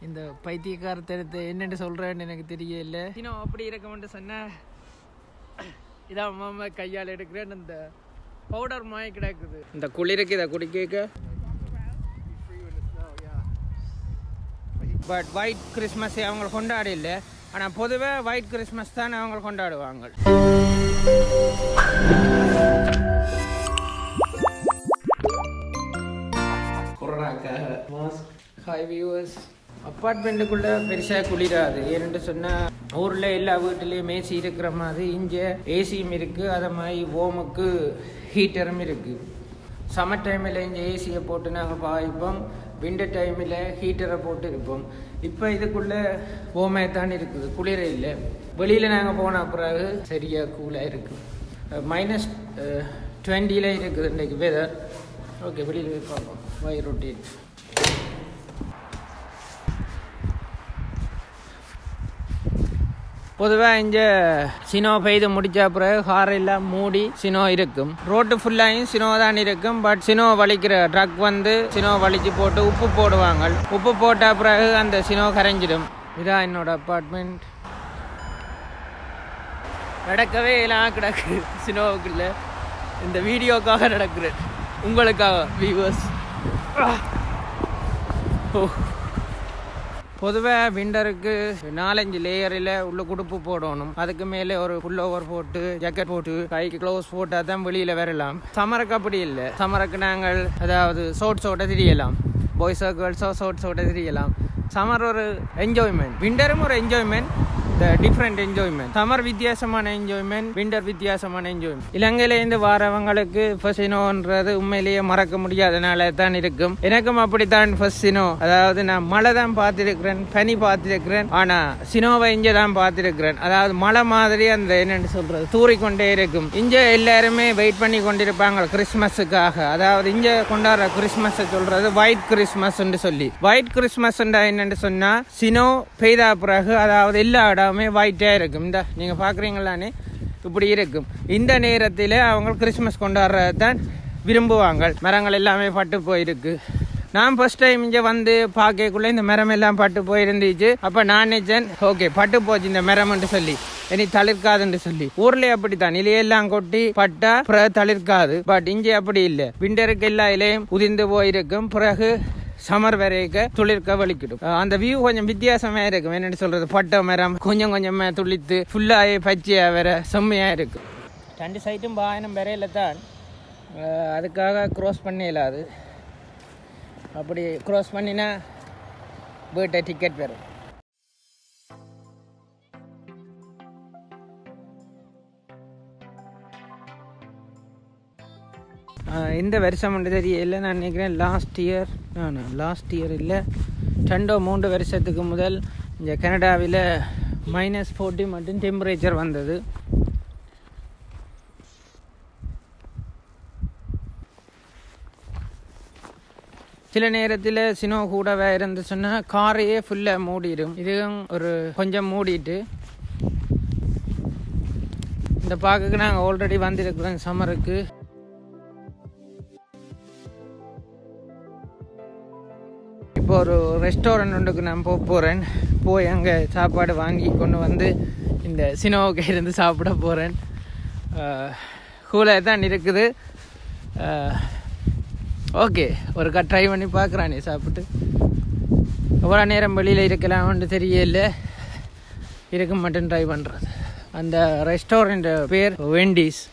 இந்த பைத்தியக்காரத்தனத்தை என்னென்னு சொல்கிறேன்னு எனக்கு தெரியல இன்னும் அப்படி இருக்கமென்று சொன்ன இதான் மாமா கையால் எடுக்கிறேன் இந்த பவுடர் மாய் கிடக்குது இந்த குளிருக்கு இதை குடிக்க பட் ஒயிட் கிறிஸ்மஸ் அவங்க கொண்டாட இல்லை ஆனால் பொதுவாக ஒயிட் கிறிஸ்மஸ் தான் அவங்க கொண்டாடுவாங்க கொரோனாக்காக மாஸ்க் ஹாய் வியூவர்ஸ் அப்பார்ட்மெண்ட்டுக்குள்ளே பெருசாக குளிராது ஏன்னு சொன்னால் ஊரில் எல்லா வீட்டுலேயும் ஏசி இருக்கிற மாதிரி இங்கே ஏசியும் இருக்குது அதை மாதிரி ஓமுக்கு ஹீட்டரும் இருக்குது சம்மர் டைமில் இங்கே ஏசியை போட்டு நாங்கள் பாய்ப்போம் விண்டர் டைமில் ஹீட்டரை போட்டு இருப்போம் இப்போ இதுக்குள்ளே ஓமே தான் இருக்குது குளிர இல்லை வெளியில் நாங்கள் போன பிறகு சரியாக கூலாக இருக்குது மைனஸ் டுவெண்ட்டியில் இருக்குது இன்றைக்கு வெதர் ஓகே வெளியில் போய் பார்ப்போம் வை ரொட்டேட் பொதுவாக இங்கே சினோ பெய்து முடிச்ச பிறகு கார் எல்லாம் மூடி சினோ இருக்கும் ரோட்டு ஃபுல்லாயும் சினோ தான் இருக்கும் பட் சினோ வலிக்கிற ட்ரக் வந்து சினோ வலிச்சு போட்டு உப்பு போடுவாங்க உப்பு போட்ட பிறகு அந்த சினோ கரைஞ்சிடும் இதான் என்னோட அப்பார்ட்மெண்ட் நடக்கவே எல்லாம் கிடக்கு சினோவுக்குள்ள இந்த வீடியோக்காக நடக்கிறேன் உங்களுக்காக வியூவர்ஸ் ஓ பொதுவாக விண்டருக்கு நாலஞ்சு லேயரில் உள்ள குடுப்பு போடணும் அதுக்கு மேலே ஒரு புல் ஓவர் போட்டு ஜாக்கெட் போட்டு கைக்கு க்ளோஸ் போட்டால் தான் வெளியில் வரலாம் சமருக்கு அப்படி இல்லை சமருக்கு நாங்கள் அதாவது ஷோட்ஸோட திரியலாம் பாய்ஸோ கேர்ள்ஸோ ஷோட்ஸோட திரியலாம் சம்மர் ஒரு என்ஜாய்மெண்ட் விண்டரும் ஒரு enjoyment the different enjoyment summer வித்தியாசமான என்ஜாய்மெண்ட் விண்டர் வித்தியாசமான என்ஜாய்மெண்ட் இலங்கையிலேருந்து வாரவங்களுக்கு ஃபர்ஸ்டினோன்றது உண்மையிலேயே மறக்க முடியாதனால தான் இருக்கும் எனக்கும் அப்படித்தான் ஃபர்ஸ்ட் சினோ அதாவது நான் மழை தான் பார்த்துருக்கிறேன் பனி பார்த்துருக்கிறேன் ஆனா சினோவை இங்கே தான் பார்த்துருக்கிறேன் அதாவது மழை மாதிரி அந்த என்னன்னு சொல்றது தூறிக்கொண்டே இருக்கும் இங்கே எல்லாருமே வெயிட் பண்ணி கொண்டிருப்பாங்க கிறிஸ்மஸுக்காக அதாவது இங்கே கொண்டாடுற கிறிஸ்மஸ் சொல்றது ஒயிட் கிறிஸ்மஸ் சொல்லி ஒயிட் கிறிஸ்மஸ் என்னன்னு சொன்னா சினோ பெய்தா பிறகு அதாவது எல்லா இடமே ஒயிட்டா இருக்கும் இந்த நீங்க பாக்குறீங்களானே இப்படி இருக்கும் இந்த நேரத்தில் அவங்க கிறிஸ்மஸ் கொண்டாடுறது தான் விரும்புவாங்க மரங்கள் எல்லாமே பட்டு போயிருக்கு நான் ஃபர்ஸ்ட் டைம் இங்கே வந்து பார்க்கக்குள்ள இந்த மரம் எல்லாம் பட்டு போயிருந்துச்சு அப்போ நான் நினைச்சேன் ஓகே பட்டு போச்சு இந்த மரம்னு சொல்லி இனி தளிர்க்காதுன்னு சொல்லி ஊர்ல அப்படித்தான் இலையெல்லாம் கொட்டி பட்டா பிறகு தளிர்க்காது பட் இங்கே அப்படி இல்லை விண்டருக்கு எல்லா இலையும் உதிர்ந்து போயிருக்கும் பிறகு சமர் வரைக்க துளிர்க்க வலிக்கிடும் அஹ் அந்த வியூ கொஞ்சம் வித்தியாசமா இருக்கும் என்னன்னு சொல்றது பட்டை மரம் கொஞ்சம் கொஞ்சமா துளித்து ஃபுல்லாகி பச்சையா வேற செம்மையா இருக்கும் ரெண்டு சைட்டும் பாயனம் வரையில தான் அஹ் அதுக்காக க்ரோஸ் பண்ண இயலாது அப்படி க்ரோஸ் பண்ணினா வீட்டை டிக்கெட் வரும் ஆஹ் இந்த வருஷம் மட்டும் தெரியல நான் நினைக்கிறேன் லாஸ்ட் இயர் நான் லாஸ்ட் இயர் இல்லை ரெண்டோ மூன்று வருஷத்துக்கு முதல் இந்த கனடாவில் மைனஸ் ஃபோர்ட்டி மட்டும் டெம்பரேச்சர் வந்தது சில நேரத்தில் சினோ கூடவே இருந்து சொன்னால் காரையே ஃபுல்லாக மூடிடும் இதுவும் ஒரு கொஞ்சம் மூடிட்டு இந்த பார்க்குக்கு நாங்கள் ஆல்ரெடி வந்திருக்கிறோம் சம்மருக்கு இப்போ ஒரு ரெஸ்டாரண்ட் ஒன்றுக்கு நான் போக போகிறேன் போய் அங்கே சாப்பாடு வாங்கி கொண்டு வந்து இந்த சினோவுக்கு இருந்து சாப்பிட போகிறேன் கூலாக தான் இருக்குது ஓகே ஒருக்கா ட்ரை பண்ணி பார்க்குறானே சாப்பிட்டு எவ்வளோ நேரம் வெளியில் இருக்கலாம்னு தெரியல இருக்க மட்டும் ட்ரை பண்ணுறது அந்த ரெஸ்டாரண்ட் பேர் வெண்டிஸ்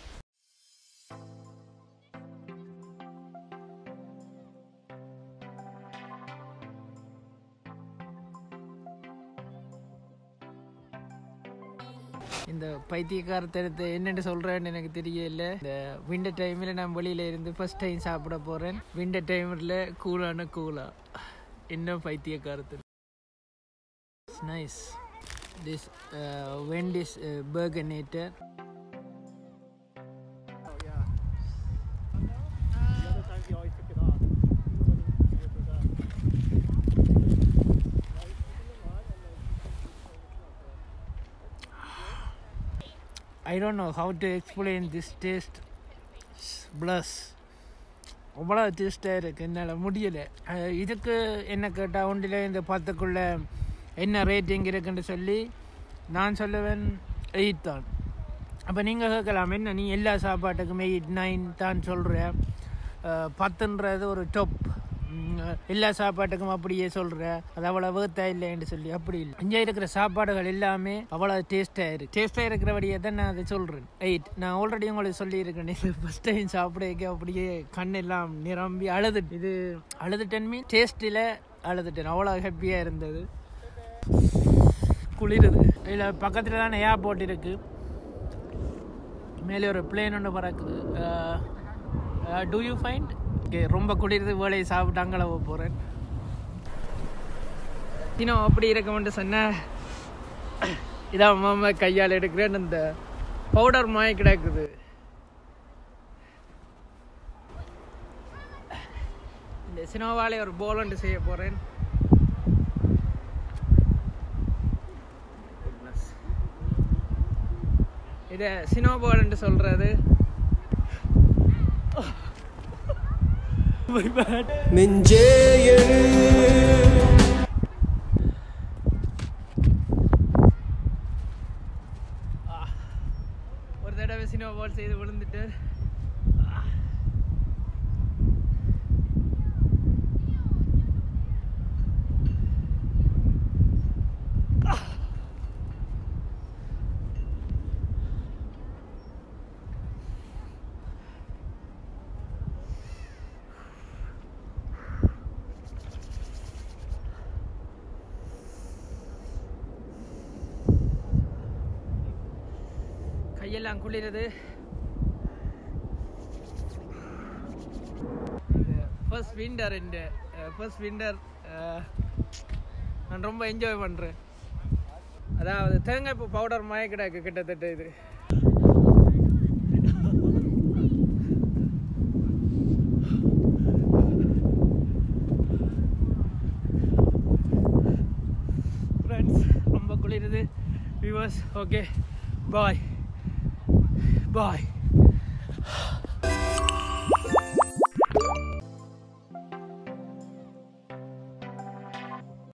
இந்த பைத்தியக்காரத்தனத்தை என்னென்னு சொல்கிறேன்னு எனக்கு தெரியல இந்த விண்டர் டைமில் நான் வெளியில் இருந்து ஃபர்ஸ்ட் டைம் சாப்பிட போகிறேன் விண்டர் டைமில் கூலான கூலா என்ன பைத்தியக்காரத்தில் nice this Wendy's Baconator I don't know how to explain this taste. Bless. அவ்வளோ டேஸ்ட்டாக இருக்குது என்னால் முடியலை அஹ் இதுக்கு என்ன கேட்டால் ஒன்றில் இந்த பத்துக்குள்ள என்ன ரேட்டிங் இருக்குன்னு சொல்லி நான் சொல்லுவேன் எயிட் தான் அப்போ நீங்கள் கேட்கலாம் என்ன நீ எல்லா சாப்பாட்டுக்குமே எயிட் நைன் தான் சொல்கிற பத்துன்றது ஒரு டொப் எல்லா சாப்பாட்டுக்கும் அப்படியே சொல்கிற அது அவ்வளோ வேர்த்தா இல்லைன்னு சொல்லி அப்படி இல்லை இங்கே இருக்கிற சாப்பாடுகள் எல்லாமே அவ்வளோ டேஸ்ட்டாக இருக்கு டேஸ்ட்டாக இருக்கிறபடியே தான் நான் அதை சொல்கிறேன் எயிட் நான் ஆல்ரெடி உங்களுக்கு சொல்லியிருக்கேன் இது ஃபஸ்ட் டைம் சாப்பிடக்க அப்படியே கண்ணெல்லாம் நிரம்பி அழுதுட்டு இது அழுதுட்டேன் மீன் டேஸ்ட்டில் அழுதுட்டேன் அவ்வளோ ஹாப்பியாக இருந்தது குளிருது இதில் பக்கத்தில் தான் ஏர்போர்ட் இருக்குது மேலே ஒரு பிளேன் ஒன்று பறக்குது டூ யூ ஃபைண்ட் ஓகே ரொம்ப குளிர்ந்து வேலையை சாப்பிட்டு அங்கே போக போகிறேன் இன்னும் அப்படி இருக்கமென்று சொன்ன இதான் மாமா கையால் எடுக்கிறேன் இந்த பவுடர் மாய் கிடக்குது இந்த சினோவாலே ஒரு போலண்டு செய்ய போகிறேன் இதை சினோபால்னு சொல்கிறது நெஞ்சே எழு ஒரு தடவை சினிமா பால் செய்து விழுந்துட்டு கையெல்லாம் குளிருது ஃபர்ஸ்ட் விண்டர் இந்த ஃபர்ஸ்ட் விண்டர் நான் ரொம்ப என்ஜாய் பண்ணுறேன் அதாவது தேங்காய் பூ பவுடர் மய கிடக்கு கிட்டத்தட்ட இது ஃப்ரெண்ட்ஸ் ரொம்ப குளிருது வியூவர்ஸ் ஓகே பாய் பாய்